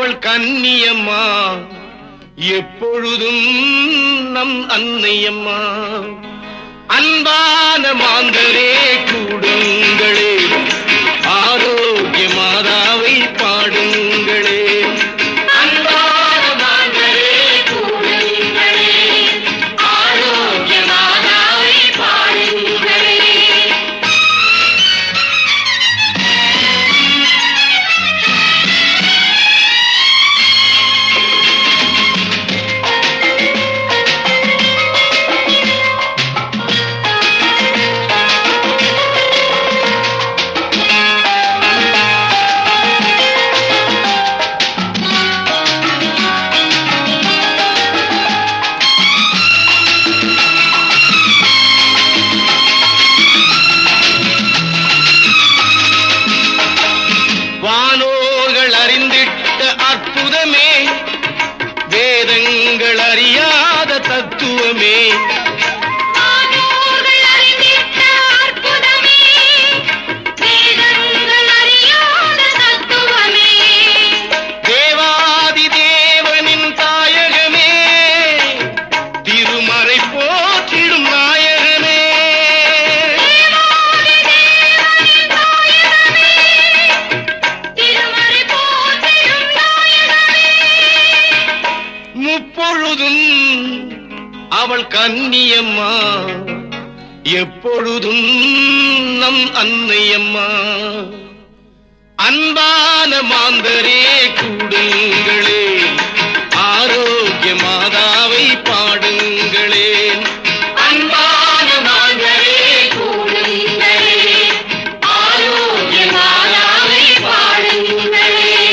அவள் கன்னியம்மா எப்பொழுதும் நம் அன்னையம்மா அன்பான மாந்தரே கூடுங்களே ஆரோக்கிய மாதாவை பாடுங்களே அன்பான மாந்தரே கூடுங்களே ஆரோக்கிய மாதாவை பாடுங்களே வானோர்கள் அறிந்திட்ட அற்புதமே வேதங்கள் அறியாத தத்துவமே ஆனோர்கள் அறிந்திட்ட அற்புதமே வேதங்கள் அறியாத தத்துவமே தேவாதி தேவனின் தாயகமே திருமறை போற்றிடும் நாயகமே திருமறை போற்றிடும் நாயகமே முப்பொழுதும் அவள் கன்னியம்மா எப்பொழுதும் நம் அன்னையம்மா அன்பான மாந்தரே கூடுங்களே ஆரோக்கிய மாதாவை பாடுங்களே அன்பான மாந்தரே கூடுங்களே ஆரோக்கிய மாதாவை பாடுங்களே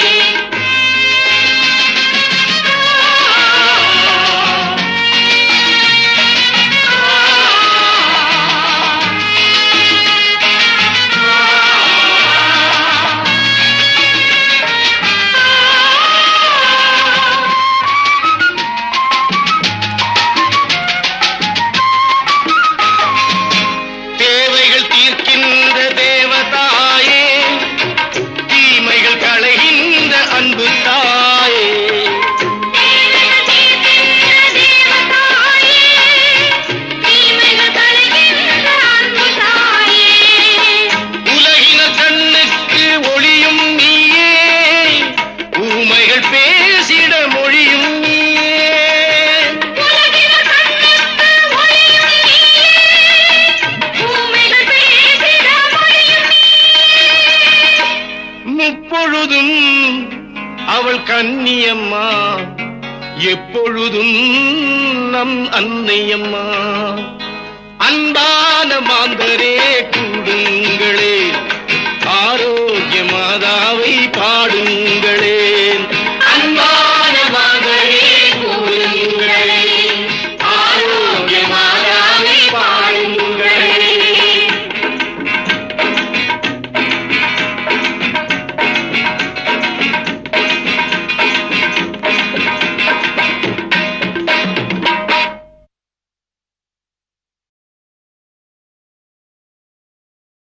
தேவைகள் தீர்க்கின்ற தேவதாயே தீமைகள் களைகின்ற அன்பு தாயே தேவதாயே தீமைகள் களைகின்ற அன்பு தாயே உலகினர் கண்ணுக்கு ஒளியும் நீயே ஊமைகள் பேசிட மொழியும் நீயே உலகினர் கண்ணுக்கு ஒளியும் நீயே ஊமைகள் பேசிட மொழியும் முப்பொழுதும் அவள் கன்னியம்மா எப்பொழுதும் நம் அன்னையம்மா அன்பான மாந்தரே கூடுங்களே